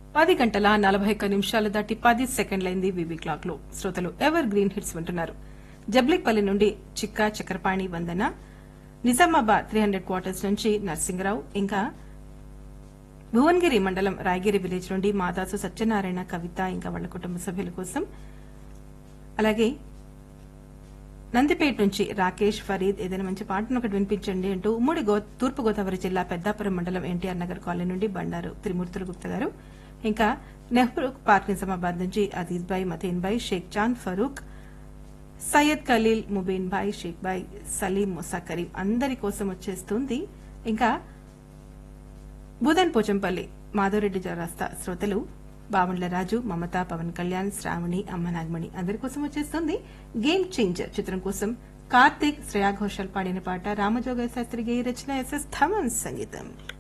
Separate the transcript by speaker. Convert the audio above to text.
Speaker 1: పది గంటల నలభై ఒక్క నిమిషాలు దాటి పది సెకండ్లైంది వివి క్లాక్ లో శ్రోతలు ఎవర్ గ్రీన్ హిట్స్ వింటున్నారు జబ్లిక్పల్లి నుండి Chikka Chakrapani Vandana Nizamabad three hundred quarters నుంచి నర్సింగరావు ఇంకా భువనగిరి మండలం రాయగిరి విలేజ్ నుండి మాదాసు సత్యనారాయణ కవిత ఇంకా వాళ్ళ కుటుంబ సభ్యుల కోసం అలాగే నందిపేట నుంచి రాకేష్ ఫరీద్ ఏదైనా మంచి పాటను ఒకటి వినిపించండి అంటూ ఉమ్మడి గో తూర్పు గోదావరి జిల్లా పెద్దాపురం మండలం ఎన్టీఆర్ నగర్ కాలనీ నుండి బండారు త్రిమూర్తుల గుప్త గారు ఇంకా నెహ్రూ పార్క్ నిజామాబాద్ నుంచి అజీజ్ భాయ్ మతీన్ భాయ్ షేక్ చాంద్ ఫరూక్ సయ్యద్ ఖలీల్ ముబీన్ భాయ్ షేక్ భాయ్ సలీం ముసా కరీం అందరి కోసం వచ్చేస్తుంది ఇంకా బుధన్ పోచంపల్లి మాధవరెడ్డి జరాస్తా శ్రోతలు బావండ్ల రాజు మమత పవన్ కళ్యాణ్ శ్రావణి అమ్మ నాగమణి అందరి కోసం వచ్చేస్తుంది గేమ్ చేంజర్ చిత్రం కోసం కార్తీక్ శ్రేయా ఘోషాల్ పాడిన పాట రామజోగ శాస్త్రి గేయ రచన ఎస్ఎస్ థమన్ సంగీతం